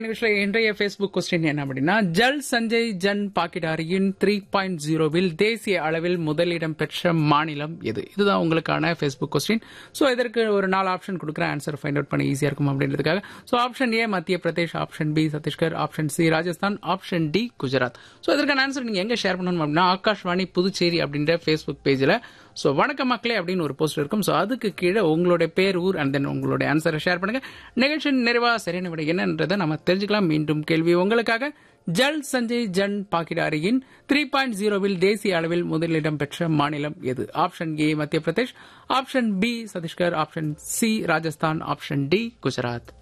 நிகழ்ச்சியில் இன்றைய Facebook question என்ன அப்படின்னா ஜல் சஞ்சய் ஜன் பாக்கிடாரியின் த்ரீ பாயிண்ட் ஜீரோவில் தேசிய அளவில் முதலிடம் பெற்ற மாநிலம் எது இதுதான் உங்களுக்கான ஃபேஸ்புக் கொஸ்டின் ஸோ இதற்கு ஒரு நாலு ஆப்ஷன் கொடுக்குறேன் ஆன்சர் ஃபைண்ட் அவுட் பண்ண ஈஸியாக இருக்கும் அப்படின்றதுக்காக so option A Madhya Pradesh option B Chhattisgarh option C Rajasthan option D Gujarat so இதற்கான ஆன்சர் நீங்கள் எங்கே ஷேர் பண்ணணும் அப்படின்னா ஆகாஷ்வாணி புதுச்சேரி அப்படின்ற ஃபேஸ்புக் பேஜில் ஸோ வணக்க மக்களே அப்படின்னு ஒரு போஸ்ட் இருக்கும் ஸோ அதுக்கு கீழே உங்களுடைய பேர் ஊர் அண்ட் தென் உங்களுடைய ஆன்சரை ஷேர் பண்ணுங்க நிகழ்ச்சி நிறைவா சரியான விட என்னன்றதை நம்ம தெரிஞ்சுக்கலாம் மீண்டும் கேள்வி உங்களுக்காக ஜல் சஞ்சய் ஜன் பாக்கிடாரியின் த்ரீ பாயிண்ட் ஜீரோவில் தேசிய அளவில் முதலிடம் பெற்ற மாநிலம் எது option A Madhya Pradesh option B Chhattisgarh option C Rajasthan option D Gujarat